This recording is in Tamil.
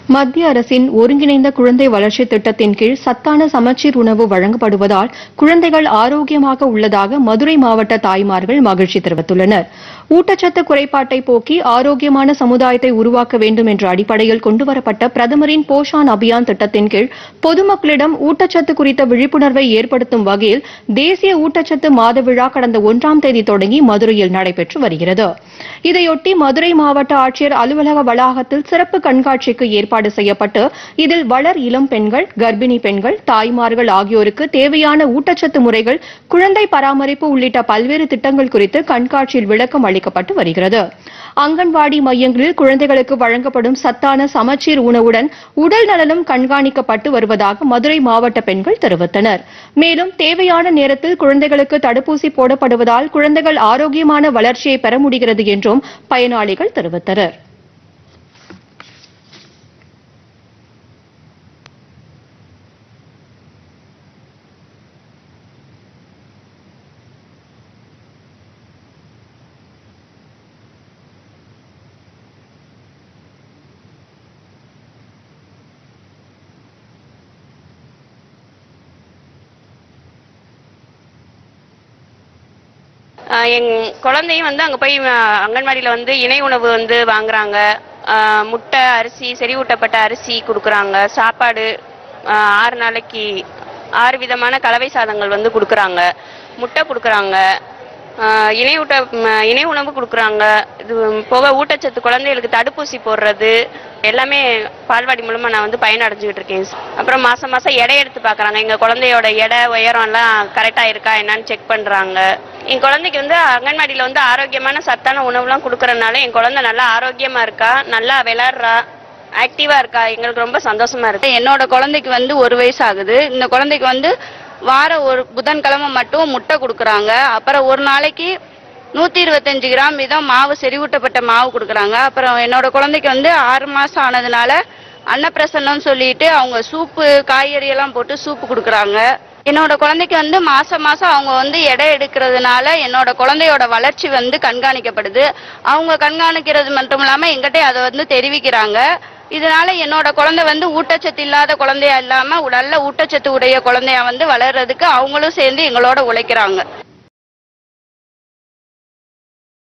மத்திய அரசின் ஒருங்கிணைந்த குழந்தை வளர்ச்சி திட்டத்தின் கீழ் சத்தான சமச்சீர் உணவு வழங்கப்படுவதால் குழந்தைகள் ஆரோக்கியமாக உள்ளதாக மதுரை மாவட்ட தாய்மார்கள் மகிழ்ச்சி தெரிவித்துள்ளனர் ஊட்டச்சத்து குறைபாட்டை போக்கி ஆரோக்கியமான சமுதாயத்தை உருவாக்க வேண்டும் என்ற அடிப்படையில் கொண்டுவரப்பட்ட பிரதமரின் போஷான் அபியான் திட்டத்தின் கீழ் பொதுமக்களிடம் ஊட்டச்சத்து குறித்த விழிப்புணர்வை ஏற்படுத்தும் வகையில் தேசிய ஊட்டச்சத்து மாத விழா கடந்த ஒன்றாம் தேதி தொடங்கி மதுரையில் நடைபெற்று வருகிறது இதையொட்டி மதுரை மாவட்ட ஆட்சியர் அலுவலக வளாகத்தில் சிறப்பு கண்காட்சிக்கு ஏற்பாடு செய்யப்பட்டு இதில் வளர் இளம் பெண்கள் கர்ப்பிணி பெண்கள் தாய்மார்கள் ஆகியோருக்கு தேவையான ஊட்டச்சத்து முறைகள் குழந்தை பராமரிப்பு உள்ளிட்ட பல்வேறு திட்டங்கள் குறித்து கண்காட்சியில் விளக்கம் அளிக்கப்பட்டு வருகிறது அங்கன்வாடி மையங்களில் குழந்தைகளுக்கு வழங்கப்படும் சத்தான சமச்சீர் உணவுடன் உடல் நலனும் கண்காணிக்கப்பட்டு வருவதாக மதுரை மாவட்ட பெண்கள் தெரிவித்தனர் மேலும் தேவையான நேரத்தில் குழந்தைகளுக்கு தடுப்பூசி போடப்படுவதால் குழந்தைகள் ஆரோக்கியமான வளர்ச்சியை பெற முடிகிறது என்றும் பயனாளிகள் தெரிவித்தனர் ஆஹ் எங் குழந்தையும் வந்து அங்க போய் ஆஹ் அங்கன்வாடியில வந்து இணை உணவு வந்து வாங்குறாங்க ஆஹ் முட்டை அரிசி செறிவூட்டப்பட்ட அரிசி கொடுக்குறாங்க சாப்பாடு ஆஹ் ஆறு நாளைக்கு ஆறு விதமான கலவை சாதங்கள் வந்து கொடுக்குறாங்க முட்டை கொடுக்குறாங்க ஆஹ் இணை ஊட்ட ம், இணை உணவு கொடுக்குறாங்க இது போக ஊட்டச்சத்து குழந்தைகளுக்கு தடுப்பூசி போடுறது எல்லாமே பால்வாடி மூலமா நான் வந்து பயனடைஞ்சுக்கிட்டு இருக்கேன் அப்புறம் மாசம் மாசம் எடை எடுத்து பார்க்கறாங்க எங்க குழந்தையோட எடை உயரம் எல்லாம் கரெக்டா இருக்கா என்னன்னு செக் பண்றாங்க என் குழந்தைக்கு வந்து அங்கன்வாடியில வந்து ஆரோக்கியமான சத்தான உணவுலாம் கொடுக்கறதுனால என் குழந்தை நல்லா ஆரோக்கியமா இருக்கா நல்லா விளையாடுறா ஆக்டிவா இருக்கா எங்களுக்கு ரொம்ப சந்தோஷமா இருக்கு என்னோட குழந்தைக்கு வந்து ஒரு வயசு ஆகுது இந்த குழந்தைக்கு வந்து வாரம் ஒரு புதன்கிழமை மட்டும் முட்டை கொடுக்குறாங்க அப்புறம் ஒரு நாளைக்கு நூத்தி இருபத்தஞ்சு கிராம் வீதம் மாவு செறிவூட்டப்பட்ட மாவு கொடுக்குறாங்க அப்புறம் என்னோட குழந்தைக்கு வந்து ஆறு மாசம் ஆனதுனால அன்னப்பிரசன்னம் சொல்லிட்டு அவங்க சூப்பு காய்கறி எல்லாம் போட்டு சூப்பு கொடுக்குறாங்க என்னோட குழந்தைக்கு வந்து மாசம் மாசம் அவங்க வந்து எடை எடுக்கிறதுனால என்னோட குழந்தையோட வளர்ச்சி வந்து கண்காணிக்கப்படுது அவங்க கண்காணிக்கிறது மட்டும் இல்லாம எங்கிட்ட அதை வந்து தெரிவிக்கிறாங்க இதனால என்னோட குழந்தை வந்து ஊட்டச்சத்து இல்லாத குழந்தையா இல்லாம நல்ல ஊட்டச்சத்து உடைய குழந்தையா வந்து வளர்றதுக்கு அவங்களும் சேர்ந்து எங்களோட உழைக்கிறாங்க